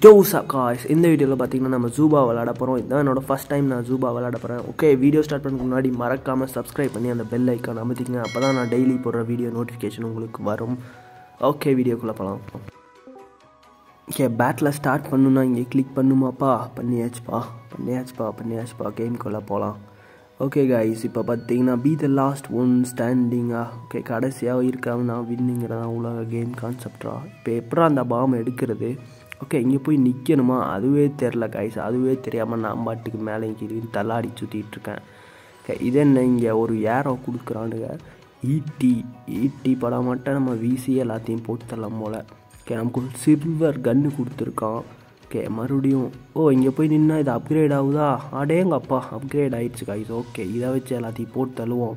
Jose guys இந்த வீடியோவில் பார்த்தீங்கன்னா நம்ம ஜூபா விளாட போகிறோம் இதுதான் என்னோட ஃபஸ்ட் டைம் நான் ஜூபா விளாட போகிறேன் ஓகே வீடியோ ஸ்டார்ட் பண்ணுறதுக்கு முன்னாடி மறக்காமல் சப்ஸ்கிரைப் பண்ணி அந்த பெல் ஐக்கான் அமைத்திங்க அப்போ தான் நான் டெய்லி போடுற வீடியோ நோட்டிஃபிகேஷன் உங்களுக்கு வரும் ஓகே வீடியோக்குள்ளே போகலாம் ஓகே பேட்டில் ஸ்டார்ட் பண்ணுன்னா இங்கே கிளிக் பண்ணுமாப்பா பண்ணியாச்சுப்பா பண்ணியாச்சுப்பா பண்ணியாச்சுப்பா கேம்குள்ளே போகலாம் ஓகே கைஸ் இப்போ பார்த்தீங்கன்னா பி த லாஸ்ட் ஒன் ஸ்டாண்டிங்கா ஓகே கடைசியாக இருக்காம நான் வின்னிங்கிறதா உலக கேம் கான்செப்டா இப்போ எப்படா அந்த பாம் எடுக்கிறது ஓகே இங்கே போய் நிற்கணுமா அதுவே தெரில கைஸ் அதுவே தெரியாமல் நான் பாட்டுக்கு மேலே கீழே தள்ளாடி சுற்றிட்டு இருக்கேன் ஓகே இது என்ன இங்கே ஒரு ஏரோ கொடுக்குறானுங்க ஈட்டி ஈட்டி படம் மட்டும் நம்ம வீசி எல்லாத்தையும் போட்டு தரலாம் போல் ஓகே நமக்கு ஒரு சில்வர் கன்று கொடுத்துருக்கான் ஓகே மறுபடியும் ஓ இங்கே போய் நின்னா இது அப்கிரேட் ஆகுதா அடேங்க அப்பா அப்கிரேட் ஆயிடுச்சு கைஸ் ஓகே இதை வச்சு எல்லாத்தையும் போட்டு தள்ளுவோம்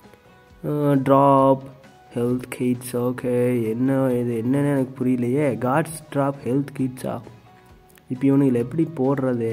ட்ராப் ஹெல்த் கிட்ஸ் ஓகே என்ன இது என்னன்னு எனக்கு புரியலையே காட்ஸ் ட்ராப் ஹெல்த் கிட்ஸா இப்போ இவனுங்களை எப்படி போடுறது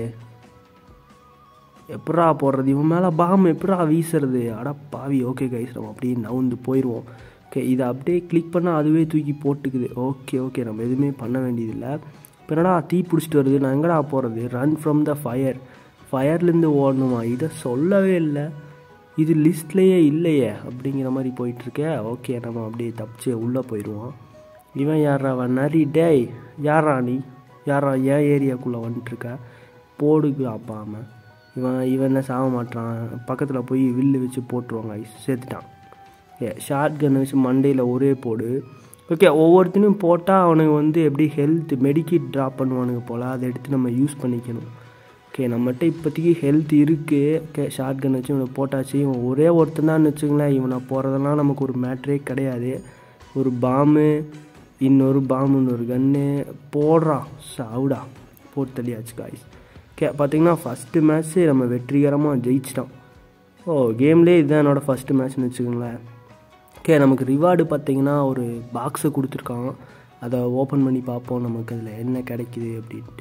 எப்படா போடுறது இவன் மேலே பாம் எப்படா வீசுறது அட பாவி ஓகே கைஸ் நம்ம அப்படியே நவுந்து போயிடுவோம் ஓகே இதை அப்படியே கிளிக் பண்ணால் அதுவே தூக்கி போட்டுக்குது ஓகே ஓகே நம்ம எதுவுமே பண்ண வேண்டியதில்லை இப்போ என்னடா தீ பிடிச்சிட்டு வருது நான் எங்கடா போகிறது ரன் ஃப்ரம் த ஃபயர் ஃபயர்லேருந்து ஓடணுமா இதை சொல்லவே இல்லை இது லிஸ்ட்லேயே இல்லையே அப்படிங்கிற மாதிரி போயிட்டுருக்கே ஓகே நம்ம அப்படியே தப்பிச்சு உள்ளே போயிடுவோம் இவன் யாரா அவன் நரி டேய் யாரா நீ யாரா ஏன் ஏரியாக்குள்ளே வந்துட்டுருக்க போடுக்கு அப்பாம இவன் இவன் என்ன சாக மாட்டான் பக்கத்தில் போய் வில்லு வச்சு போட்டுருவாங்க சேர்த்துட்டான் ஏ ஷார்ட் கன் வச்சு மண்டையில் ஒரே போடு ஓகே ஒவ்வொருத்தனையும் போட்டால் அவனுக்கு வந்து எப்படி ஹெல்த் மெடிக்கிட் ட்ராப் பண்ணுவானுங்க போல் அதை எடுத்து நம்ம யூஸ் பண்ணிக்கணும் ஓகே நம்மகிட்ட இப்போதைக்கு ஹெல்த் இருக்குது ஓகே ஷார்ட் கன் வச்சு இவனை போட்டாச்சு இவன் ஒரே ஒருத்தன் தான் வச்சுங்களேன் இவனை போகிறதெல்லாம் நமக்கு ஒரு மேட்ரே கிடையாது ஒரு பாம்பு இன்னொரு பாம்புன்னு ஒரு கன்று போடுறான் சாவுடா போட்டு தள்ளியாச்சு காய்ஸ் ஓகே பார்த்தீங்கன்னா ஃபஸ்ட்டு மேட்ச்சு நம்ம வெற்றிகரமாக ஜெயிச்சிட்டோம் ஓ கேம்லேயே இதுதான் என்னோடய ஃபஸ்ட்டு மேட்ச்னு வச்சுக்கோங்களேன் ஓகே நமக்கு ரிவார்டு பார்த்தீங்கன்னா ஒரு பாக்ஸை கொடுத்துருக்கான் அதை ஓப்பன் பண்ணி பார்ப்போம் நமக்கு அதில் என்ன கிடைக்குது அப்படின்ட்டு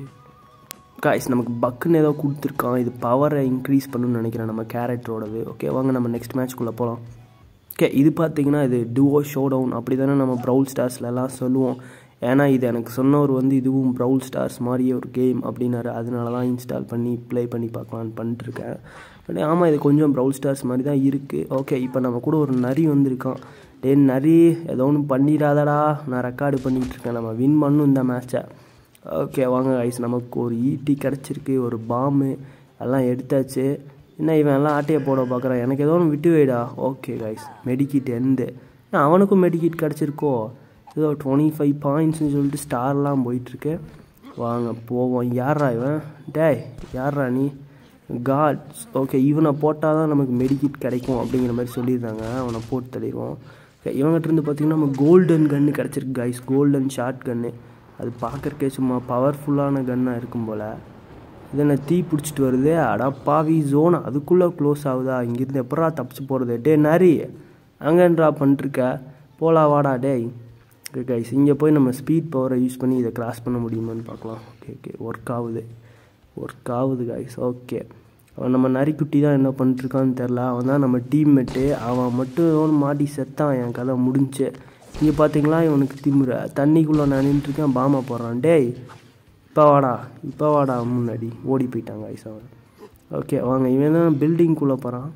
காய்ஸ் நமக்கு பக்குன்னு ஏதோ கொடுத்துருக்கான் இது பவரை இன்க்ரீஸ் பண்ணணும்னு நினைக்கிறேன் நம்ம கேரக்டரோடது ஓகே வாங்க நம்ம நெக்ஸ்ட் மேட்ச்க்குள்ளே போகலாம் ஓகே இது பார்த்தீங்கன்னா இது டுவோ ஷோ டவுன் அப்படி தானே நம்ம ப்ரௌல் ஸ்டார்ஸ்லலாம் சொல்லுவோம் ஏன்னா இது எனக்கு சொன்னவர் வந்து இதுவும் ப்ரௌல் ஸ்டார்ஸ் மாதிரியே ஒரு கேம் அப்படின்னாரு அதனால தான் இன்ஸ்டால் பண்ணி ப்ளே பண்ணி பார்க்கலான்னு பண்ணிட்டுருக்கேன் பட் ஆமாம் இது கொஞ்சம் ப்ரௌல் ஸ்டார்ஸ் மாதிரி தான் இருக்குது ஓகே இப்போ நம்ம கூட ஒரு நரி வந்திருக்கான் டே நரி ஏதோ ஒன்று பண்ணிடாதடா நான் ரெக்கார்டு பண்ணிகிட்ருக்கேன் நம்ம வின் பண்ணும் இந்த மேட்ச்சை ஓகே வாங்க ஐஸ் நமக்கு ஒரு ஈட்டி கிடச்சிருக்கு ஒரு பாம்பு எல்லாம் எடுத்தாச்சு என்ன இவன் எல்லாம் ஆட்டையை போட பார்க்குறான் எனக்கு ஏதோ ஒன்று விட்டு வைடா ஓகே கைஸ் மெடிக்கிட் எந்து அவனுக்கும் மெடிக்கிட் கிடச்சிருக்கோ ஏதோ டுவெண்ட்டி ஃபைவ் பாயிண்ட்ஸ்னு சொல்லிட்டு ஸ்டார்லாம் போயிட்டுருக்கு வாங்க போவோம் யாரா இவன் டேய் யாரா நீ காட்ஸ் ஓகே இவனை போட்டால் தான் நமக்கு மெடிக்கிட் கிடைக்கும் அப்படிங்கிற மாதிரி சொல்லியிருந்தாங்க அவனை போட்டு தள்ளிடுவோம் இவங்ககிட்ட இருந்து பார்த்திங்கன்னா நம்ம கோல்டன் கன்று கிடச்சிருக்கு கைஸ் கோல்டன் ஷார்ட் கன்று அது பார்க்குறக்கே சும்மா பவர்ஃபுல்லான கன்னாக இருக்கும் போல் இது என்ன தீ பிடிச்சிட்டு வருது அடா பாவி ஜோன் அதுக்குள்ளே க்ளோஸ் ஆகுதா இங்கேருந்து எப்படா தப்பிச்சு போகிறது டே நரி அங்கேன்றா பண்ணிட்டுருக்க போலா வாடா டேய் ஓகே கைஸ் இங்கே போய் நம்ம ஸ்பீட் பவரை யூஸ் பண்ணி இதை கிராஸ் பண்ண முடியுமான்னு பார்க்கலாம் ஓகே ஓகே ஒர்க் ஆகுது ஒர்க் ஆகுது கைஸ் ஓகே அவன் நம்ம நரிக்குட்டி தான் என்ன பண்ணிட்டுருக்கான்னு தெரில அவன் தான் நம்ம டீம்மேட்டு அவன் மட்டும் மாட்டி செத்தான் என் கதை முடிஞ்சு இங்கே பார்த்தீங்களா இவனுக்கு திமுற தண்ணிக்குள்ளே நான் நின்றுருக்கேன் பாமா போடுறான் டேய் இப்போ வாடா இப்போ வாடா முன்னாடி ஓடி போயிட்டாங்க ஐஸ் அவன் ஓகே வாங்க இவன் தான் பில்டிங்குள்ளே போகிறான்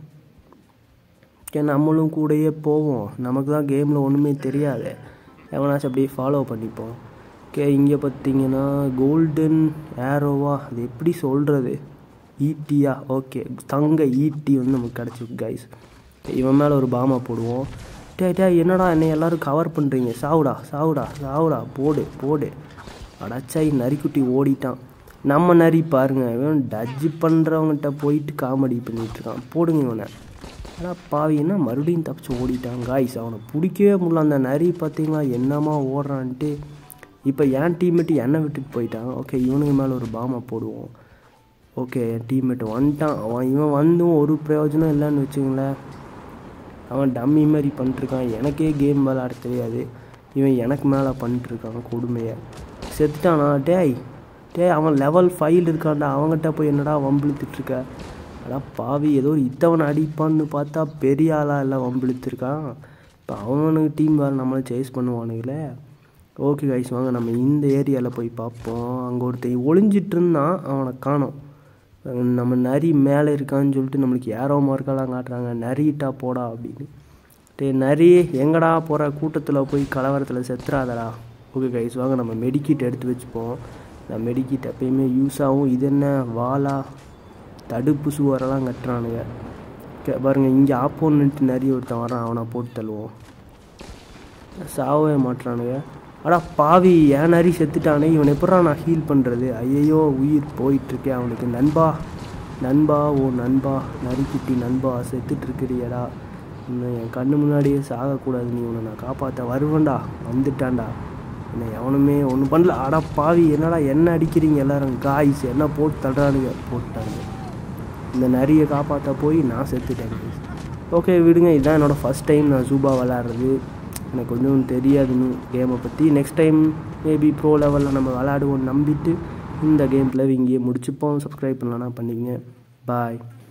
ஓகே நம்மளும் கூடயே போவோம் நமக்கு தான் கேமில் ஒன்றுமே தெரியாது எவனாச்சும் அப்படியே ஃபாலோ பண்ணிப்போம் ஓகே இங்கே பார்த்தீங்கன்னா கோல்டன் ஏரோவா அது எப்படி சொல்கிறது ஈட்டியா ஓகே தங்க ஈட்டி வந்து நமக்கு கிடச்சிருக்கு கைஸ் இவன் மேலே ஒரு பாமா போடுவோம் டே டே என்னடா என்னை எல்லோரும் கவர் பண்ணுறீங்க சாவுடா சாவுடா சாவுடா போடு போடு அடச்சாய் நரிக்குட்டி ஓடிட்டான் நம்ம நரி பாருங்க இவன் டஜ் பண்ணுறவங்ககிட்ட போயிட்டு காமெடி பண்ணிகிட்ருக்கான் போடுங்க இவனை ஆனால் பாவின்னா மறுபடியும் தப்பிச்சு ஓடிட்டான் காய்ஸ் அவனை பிடிக்கவே முடியல அந்த நரி பார்த்தீங்களா என்னமா ஓடுறான்ட்டு இப்போ என் டீம்மேட்டு என்னை விட்டுட்டு போயிட்டான் ஓகே இவனுக்கு மேலே ஒரு பாமை போடுவோம் ஓகே என் டீம்மேட் வந்துட்டான் அவன் இவன் வந்தும் ஒரு பிரயோஜனம் இல்லைன்னு வச்சுங்களேன் அவன் டம்மி மாதிரி பண்ணிட்டுருக்கான் எனக்கே கேம் விளாட தெரியாது இவன் எனக்கு மேலே பண்ணிட்டுருக்கான் கொடுமையை செத்துட்டானா டேய் டேய் அவன் லெவல் ஃபைல் இருக்கான்டா அவங்ககிட்ட போய் என்னடா வம்பிழுத்துட்ருக்க அதான் பாவி ஏதோ ஒரு இத்தவனை அடிப்பான்னு பார்த்தா பெரிய ஆளாக எல்லாம் வம்பிழுத்துருக்கான் இப்போ அவனுக்கு டீம் வேறு நம்மளை சேஸ் பண்ணுவானுங்களே ஓகே கைஸ் வாங்க நம்ம இந்த ஏரியாவில் போய் பார்ப்போம் அங்கே ஒருத்தன் ஒளிஞ்சிட்டு இருந்தான் அவனை காணோம் நம்ம நரி மேலே இருக்கான்னு சொல்லிட்டு நம்மளுக்கு ஏரோ மார்க்கெல்லாம் காட்டுறாங்க நரிட்டா போடா அப்படின்னு டே நரி எங்கடா போகிற கூட்டத்தில் போய் கலவரத்தில் செத்துறாதடா ஓகே கைஸ் வாங்க நம்ம மெடிக்கிட் எடுத்து வச்சுப்போம் நான் மெடிக்கிட் எப்பயுமே யூஸ் ஆகும் இது என்ன வாலா தடுப்பு சுவரெல்லாம் கட்டுறானுங்க கே பாருங்கள் இங்கே ஆப்போனண்ட் நிறைய ஒருத்தன் வரான் அவனை போட்டு தள்ளுவோம் சாவவே மாட்டுறானுங்க அடா பாவி ஏன் நரி செத்துட்டானே இவன் எப்படா நான் ஹீல் பண்ணுறது ஐயையோ உயிர் போயிட்டுருக்கேன் அவனுக்கு நண்பா நண்பா ஓ நண்பா நரிக்குட்டி நண்பா செத்துட்ருக்கிறியடா இன்னும் என் கண்ணு முன்னாடியே சாகக்கூடாது நீ உன்னை நான் காப்பாற்ற வருவேன்டா வந்துட்டான்டா என்னை எவனுமே ஒன்றும் பண்ணல அடா பாவி என்னடா என்ன அடிக்கிறீங்க எல்லாரும் காய்ஸ் என்ன போட்டு தள்ளுறானுங்க போட்டாங்க இந்த நரியை காப்பாற்ற போய் நான் செத்துட்டேன் ஓகே விடுங்க இதுதான் என்னோடய ஃபஸ்ட் டைம் நான் ஜூபா விளாட்றது எனக்கு கொஞ்சம் தெரியாதுன்னு கேமை பற்றி நெக்ஸ்ட் டைம் மேபி ப்ரோ லெவலில் நம்ம விளாடுவோம் நம்பிட்டு இந்த கேம் பிளே இங்கேயே முடிச்சுப்போம் சப்ஸ்கிரைப் பண்ணலன்னா பண்ணிக்கங்க பாய்